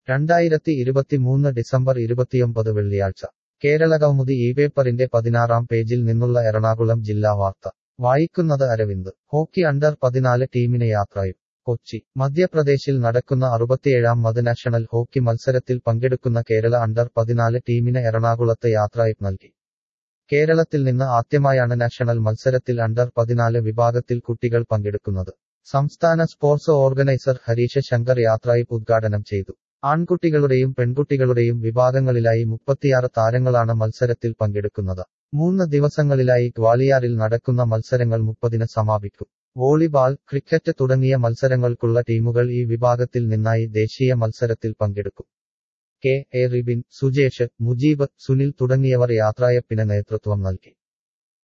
രണ്ടായിരത്തി ഇരുപത്തിമൂന്ന് ഡിസംബർ ഇരുപത്തിയൊമ്പത് വെള്ളിയാഴ്ച കേരള കൗമുദി ഈ പേപ്പറിന്റെ പതിനാറാം പേജിൽ നിന്നുള്ള എറണാകുളം ജില്ലാ വാർത്ത വായിക്കുന്നത് അരവിന്ദ് ഹോക്കി അണ്ടർ പതിനാല് ടീമിന് യാത്രയും കൊച്ചി മധ്യപ്രദേശിൽ നടക്കുന്ന അറുപത്തിയേഴാം മത് നാഷണൽ ഹോക്കി മത്സരത്തിൽ പങ്കെടുക്കുന്ന കേരള അണ്ടർ പതിനാല് ടീമിന് എറണാകുളത്ത് യാത്രയപ്പ് നൽകി കേരളത്തിൽ നിന്ന് ആദ്യമായാണ് നാഷണൽ മത്സരത്തിൽ അണ്ടർ പതിനാല് വിഭാഗത്തിൽ കുട്ടികൾ പങ്കെടുക്കുന്നത് സംസ്ഥാന സ്പോർട്സ് ഓർഗനൈസർ ഹരീഷ ശങ്കർ യാത്രയപ്പ് ഉദ്ഘാടനം ചെയ്തു ആൺകുട്ടികളുടെയും പെൺകുട്ടികളുടെയും വിഭാഗങ്ങളിലായി മുപ്പത്തിയാറ് താരങ്ങളാണ് മത്സരത്തിൽ പങ്കെടുക്കുന്നത് മൂന്ന് ദിവസങ്ങളിലായി ഗ്വാളിയാറിൽ നടക്കുന്ന മത്സരങ്ങൾ മുപ്പതിന് സമാപിക്കും വോളിബാൾ ക്രിക്കറ്റ് തുടങ്ങിയ മത്സരങ്ങൾക്കുള്ള ടീമുകൾ ഈ വിഭാഗത്തിൽ നിന്നായി ദേശീയ മത്സരത്തിൽ പങ്കെടുക്കും കെ എ റിബിൻ സുജേഷ് മുജീബ് സുനിൽ തുടങ്ങിയവർ യാത്രയപ്പിന് നേതൃത്വം നൽകി